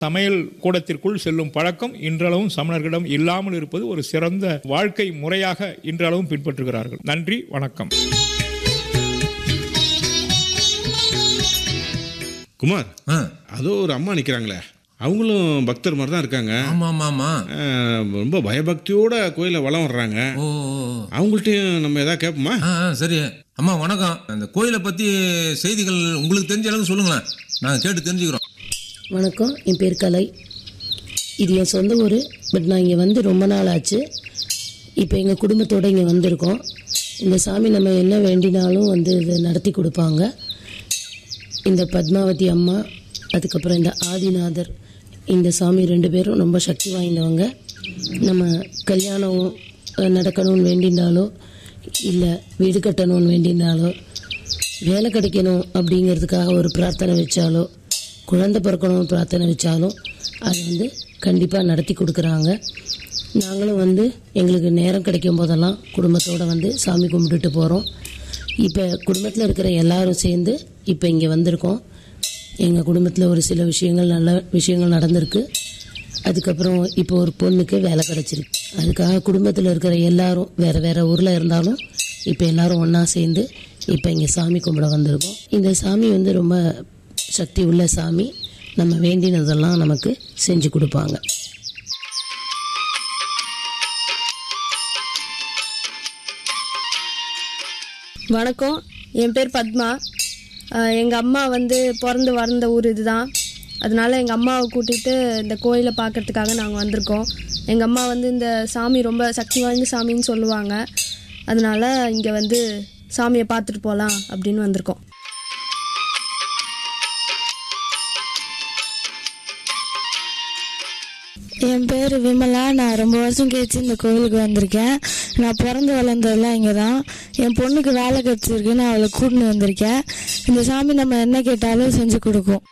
சமையல் கூடத்திற்குள் செல்லும் பழக்கம் இன்றளவும் சமணர்களிடம் இல்லாமல் இருப்பது ஒரு சிறந்த வாழ்க்கை முறையாக இன்றளவும் பின்பற்றுகிறார்கள் நன்றி வணக்கம் குமார் ஆ, அதோ ஒரு அம்மா நிற்கிறாங்களே அவங்களும் பக்தர் மாதிரி தான் இருக்காங்க ஆமா ஆமா ஆமா அஹ், ரொம்ப பயபக்தியோட கோயிலை வளம் வர்றாங்க ஓ ஓ, ஓ. அவங்கள்ட்டையும் நம்ம எதாவது கேட்போமா ஆ ஆ, சரி அம்மா வணக்கம் அந்த கோயிலை பத்தி செய்திகள் உங்களுக்கு தெரிஞ்ச அளவுக்கு சொல்லுங்களேன் நாங்கள் கேட்டு தெரிஞ்சுக்கிறோம் வணக்கம் என் பேர் கலை இது என் சொந்த ஊர் பட் நான் இங்கே வந்து ரொம்ப நாள் ஆச்சு இப்போ எங்கள் குடும்பத்தோடு இங்கே வந்திருக்கோம் இந்த சாமி நம்ம என்ன வேண்டினாலும் வந்து இது நடத்தி கொடுப்பாங்க இந்த பத்மாவதி அம்மா அதுக்கப்புறம் இந்த ஆதிநாதர் இந்த சாமி ரெண்டு பேரும் ரொம்ப சக்தி வாய்ந்தவங்க நம்ம கல்யாணம் அஹ், நடக்கணும்னு வேண்டினாலோ இல்லை வீடு கட்டணும்னு வேண்டினாலோ வேலை கிடைக்கணும் அப்படிங்கிறதுக்காக ஒரு பிரார்த்தனை வச்சாலோ குழந்தை பிறக்கணும் பிரார்த்தனை வச்சாலும் அது வந்து கண்டிப்பாக நடத்தி கொடுக்குறாங்க நாங்களும் வந்து எங்களுக்கு நேரம் கிடைக்கும் போதெல்லாம் குடும்பத்தோடு வந்து சாமி கும்பிட்டுட்டு போகிறோம் இப்போ குடும்பத்தில் இருக்கிற எல்லாரும் சேர்ந்து இப்போ இங்கே வந்திருக்கோம் எங்கள் குடும்பத்தில் ஒரு சில விஷயங்கள் நல்ல விஷயங்கள் நடந்திருக்கு அதுக்கப்புறம் இப்போ ஒரு பொண்ணுக்கு வேலை கிடச்சிருக்கு அதுக்காக குடும்பத்தில் இருக்கிற எல்லாரும் வேறு வேறு ஊரில் இருந்தாலும் இப்போ எல்லாரும் ஒன்றா சேர்ந்து இப்போ இங்கே சாமி கும்பிட வந்திருக்கோம் இந்த சாமி வந்து ரொம்ப சக்தி உள்ள சாமி நம்ம வேண்டினதெல்லாம் நமக்கு செஞ்சு கொடுப்பாங்க வணக்கம் என் பேர் பத்மா எங்கள் அம்மா வந்து பிறந்து வளர்ந்த ஊர் இதுதான் அதனால எங்கள் அம்மாவை கூட்டிகிட்டு இந்த கோயிலை பார்க்கறதுக்காக நாங்கள் வந்திருக்கோம் எங்கள் அம்மா வந்து இந்த சாமி ரொம்ப சக்தி வாய்ந்த சாமின்னு சொல்லுவாங்க அதனால இங்கே வந்து சாமியை பார்த்துட்டு போகலாம் அப்படின்னு வந்திருக்கோம் என் பேர் விமலா நான் ரொம்ப வருஷம் கழிச்சு இந்த கோவிலுக்கு வந்திருக்கேன் நான் பிறந்து வளர்ந்ததெல்லாம் இங்கே தான் என் பொண்ணுக்கு வேலை கிடச்சிருக்கு நான் அவளை கூட்டின்னு வந்திருக்கேன் இந்த சாமி நம்ம என்ன கேட்டாலும் செஞ்சு கொடுக்கும்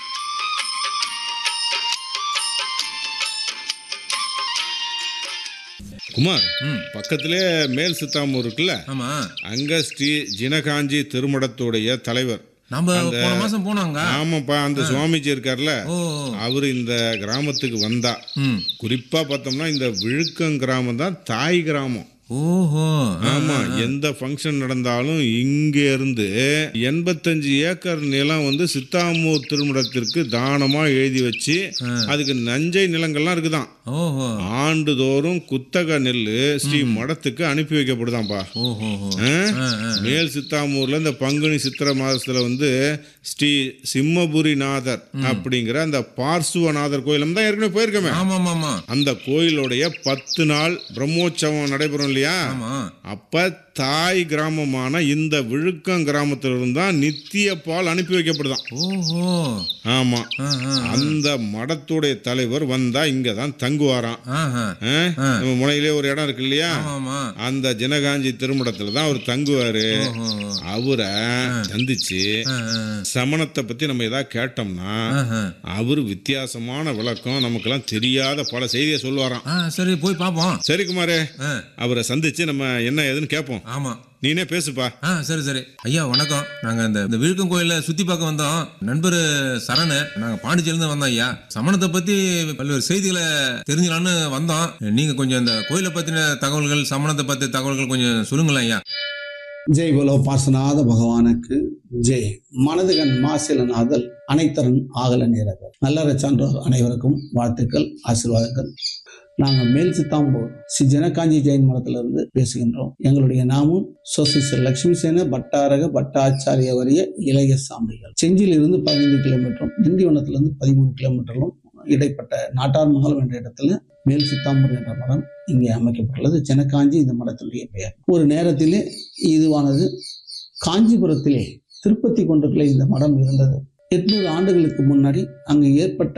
குமார் ம் பக்கத்திலே மேல் சித்தாமூர் இருக்குல்ல ஆமா அங்க ஸ்ரீ ஜினகாஞ்சி திருமடத்துடைய தலைவர் நம்ம போன மாசம் போனாங்க ஆமாப்பா அந்த சுவாமிஜி இருக்கார்ல ஓ அவர் இந்த கிராமத்துக்கு வந்தா ம் குறிப்பா பார்த்தோம்னா இந்த விழுக்கம் கிராமம் தான் தாய் கிராமம் ஓஹோ ஆமா எந்த ஃபங்க்ஷன் நடந்தாலும் இங்க இருந்து எண்பத்தஞ்சு ஏக்கர் நிலம் வந்து சித்தாமூர் திருமணத்திற்கு தானமா எழுதி வச்சு அதுக்கு நஞ்சை நிலங்கள்லாம் இருக்குதாம் ஓஹோ ஆண்டுதோறும் குத்தக நெல் ஸ்ரீ மடத்துக்கு அனுப்பி வைக்கப்படுதாம்ப்பா ஓஹோ ஆ? ஆ, ஆ. மேல் சித்தாமூர்ல இந்த பங்குனி சித்திரை மாதத்துல வந்து ஸ்ரீ சிம்மபுரிநாதர் அப்படிங்கிற அந்த பார்சுவநாதர் கோயிலும் தான் ஏற்கனவே போயிருக்கோமே ஆமா ஆமா ஆமா அந்த கோயிலுடைய பத்து நாள் பிரம்மோற்சவம் நடைபெறும் இல்லையா ஆமா அப்ப தாய் கிராமமான இந்த விழுக்கம் கிராமத்திலிருந்து தான் நித்திய பால் அனுப்பி வைக்கப்படுதாம் ஓஹோ ஆமா ஆ, ஆ. அந்த மடத்துடைய தலைவர் வந்தா இங்க தான் தங்குவாராம் ஆஹா. ஆ? நம்ம முனையிலே ஒரு இடம் இருக்கு இல்லையா ஆமா ஆமா அந்த ஜனகாஞ்சி திருமணத்துல தான் அவர் தங்குவாரு ஓஹோ அவரை சந்திச்சு ஆ, ஆ. சமணத்தை பத்தி நம்ம ஏதாவது கேட்டோம்னா ஆஹா. அவர் வித்தியாசமான விளக்கம் நமக்கெல்லாம் தெரியாத பல செய்தியை சொல்லுவாராம் ஆ சரி போய் பார்ப்போம் சரி குமாரே ஆ, அவரை சந்திச்சு நம்ம என்ன ஏதுன்னு கேட்போம் ஆமா நீனே பேசுப்பா ஆ சரி சரி ஐயா வணக்கம் நாங்க இந்த இந்த விழுக்கம் கோயில சுத்தி பார்க்க வந்தோம் நண்பர் சரணு நாங்க பாண்டிச்சேரில இருந்து வந்தோம் ஐயா சமணத்தை பத்தி பல்வேறு செய்திகளை தெரிஞ்சுக்கலாம்னு வந்தோம் நீங்க கொஞ்சம் இந்த கோயிலை பத்தின தகவல்கள் சமணத்தை பத்தி தகவல்கள் கொஞ்சம் சொல்லுங்களேன் ஐயா ஜெய் போலோ பாசநாத பகவானுக்கு ஜெய் மனதுகன் மாசிலநாதல் அனைத்தரன் ஆகல நேரர்கள் நல்லற சான்றோர் அனைவருக்கும் வாழ்த்துக்கள் ஆசீர்வாதங்கள் நாங்கள் மேல் சித்தாம்பூர் ஸ்ரீ ஜனகாஞ்சி ஜெயின் மடத்திலிருந்து பேசுகின்றோம் எங்களுடைய நாமும் சோசிஸ்டர் லட்சுமி சேன பட்டாரக பட்டாச்சாரிய வரிய இளைய சாமிகள் செஞ்சியிலிருந்து பதினைந்து கிலோமீட்டரும் திண்டிவனத்திலிருந்து பதிமூணு கிலோமீட்டரும் இடைப்பட்ட நாட்டார்மங்கலம் என்ற இடத்துல மேல் சித்தாம்பூர் என்ற மடம் இங்கே அமைக்கப்பட்டுள்ளது ஜனகாஞ்சி இந்த மடத்தினுடைய பெயர் ஒரு நேரத்திலே இதுவானது காஞ்சிபுரத்திலே திருப்பதி கொண்டத்திலே இந்த மடம் இருந்தது எட்நூறு ஆண்டுகளுக்கு முன்னாடி அங்கு ஏற்பட்ட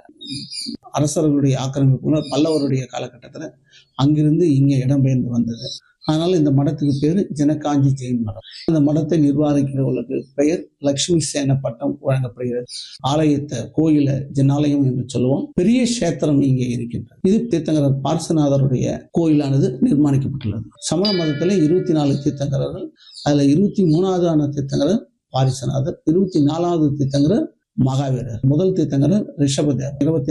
அரசர்களுடைய ஆக்கிரமிப்பு பல்லவருடைய காலகட்டத்தில் அங்கிருந்து இங்கே இடம்பெயர்ந்து வந்தது அதனால இந்த மடத்துக்கு பேர் ஜனகாஞ்சி ஜெயின் மடம் இந்த மடத்தை நிர்வாகிக்கிறவர்களுக்கு பெயர் லக்ஷ்மி சேன பட்டம் வழங்கப்படுகிறது ஆலயத்தை கோயில ஜனாலயம் என்று சொல்லுவோம் பெரிய கஷேத்திரம் இங்கே இருக்கின்றது இது தீர்த்தங்கரர் பார்சநாதருடைய கோயிலானது நிர்மாணிக்கப்பட்டுள்ளது சமண மதத்திலே இருபத்தி நாலு தீர்த்தங்கரர்கள் அதுல இருபத்தி மூணாவது ஆன தீர்த்தங்கரர் பாரிசநாதர் இருபத்தி நாலாவது தீர்த்தங்கரர் மகாவீரர் முதல் தீர்த்தங்கரர் ரிஷபதேவர் இருபத்தி